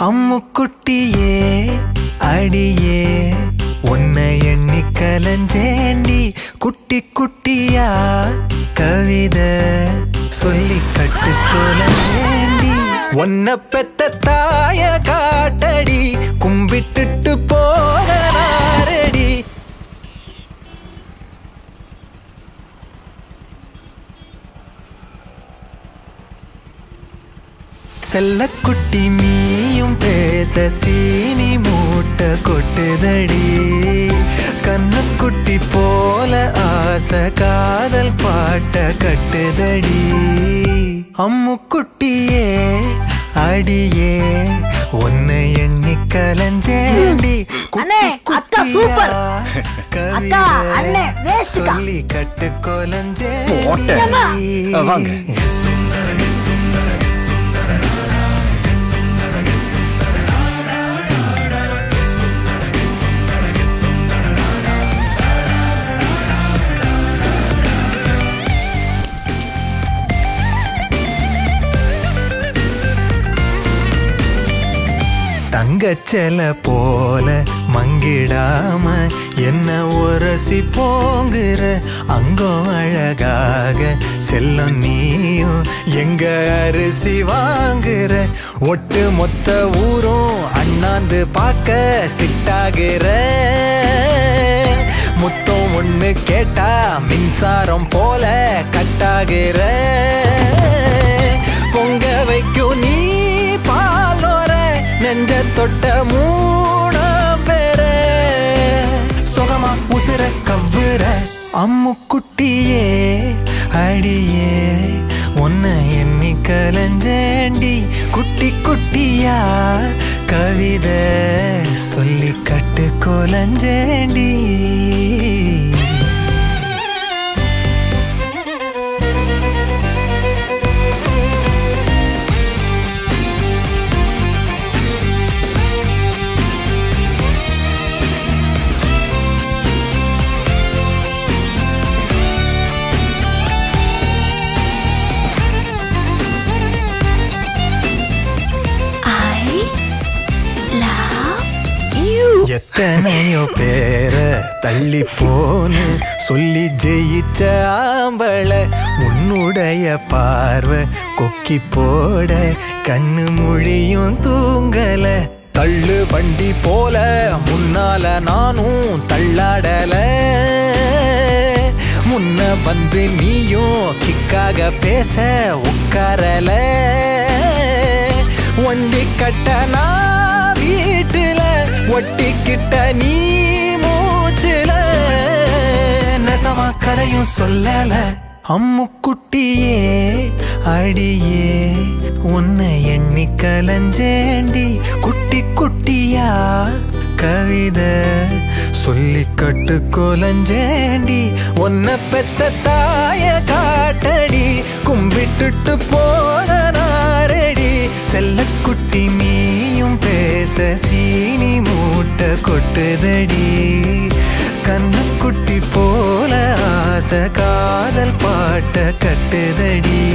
அம்முக்குட்டியே அடியே உன்னை எண்ணி கலஞ்சேண்டி குட்டி குட்டியா கவிதை சொல்லி கட்டு கொலஞ்சேண்டி உன்னை பெத்த தாய காட்டடி கும்பிட்டுட்டு போகலாரடி செல்லக்குட்டி நீயும் பேச சீனி மூட்டை கொட்டுதடி கண்ணுக்குட்டி போல ஆசை காதல் பாட்ட கட்டுதடி அம்முக்குட்டியே அடியே உன்னை எண்ணி கலஞ்சேண்டி குட்டி அண்ணே, அக்கா, குட்டியா சூப்பர். கவிதை அக்கா, அண்ணே, வேஸ்ட்டுக்கா. சொல்லி கட்டு போட்டேன். ஆ, வாங்க. தங்கச்சல போல மங்கிடாம என்ன உரசி போங்குற அங்கம் அழகாக செல்லம் நீயும் எங்க அரிசி வாங்குற ஒட்டு மொத்த ஊரும் அண்ணாந்து பார்க்க சிட்டாகிற முத்தம் ஒண்ணு கேட்டா மின்சாரம் போல கட்டாகிற பொங்க வைக்கும் நீ பாலோர நெஞ்ச தொட்ட மூண பேர சுகமா உசுர கவ்வுற அம்முக்குட்டியே அடியே உன்னை எண்ணி கலஞ்சேண்டி குட்டி குட்டியா கவிதை சொல்லி கட்டு கொலஞ்சேண்டி I love you. எத்தனையோ பேர தள்ளி போன்னு சொல்லி ஜெயிச்ச ஆம்பள உன்னுடைய பார்வை கொக்கி போட கண்ணு மொழியும் தூங்கல தள்ளு வண்டி போல முன்னால நானும் தள்ளாடல முன்ன வந்து நீயும் கிக்காக பேச உட்காரல ஒண்டி கட்டனா வீட்டுல ஒட்டிக்கிட்ட நீ மூச்சுல நெசமா கதையும் சொல்லல அம்முக்குட்டியே அடியே உன்னை எண்ணி கலஞ்சேண்டி குட்டி குட்டியா கவிதை சொல்லி கட்டு கொலஞ்சேண்டி உன்னை பெத்த தாய காட்டடி கும்பிட்டுட்டு போற நாரடி செல்லக்குட்டி நீயும் பேச சீனி மூட்டை கொட்டுதடி கண்ணுக்குட்டி போல ஆசை காதல் பாட்ட கட்டுதடி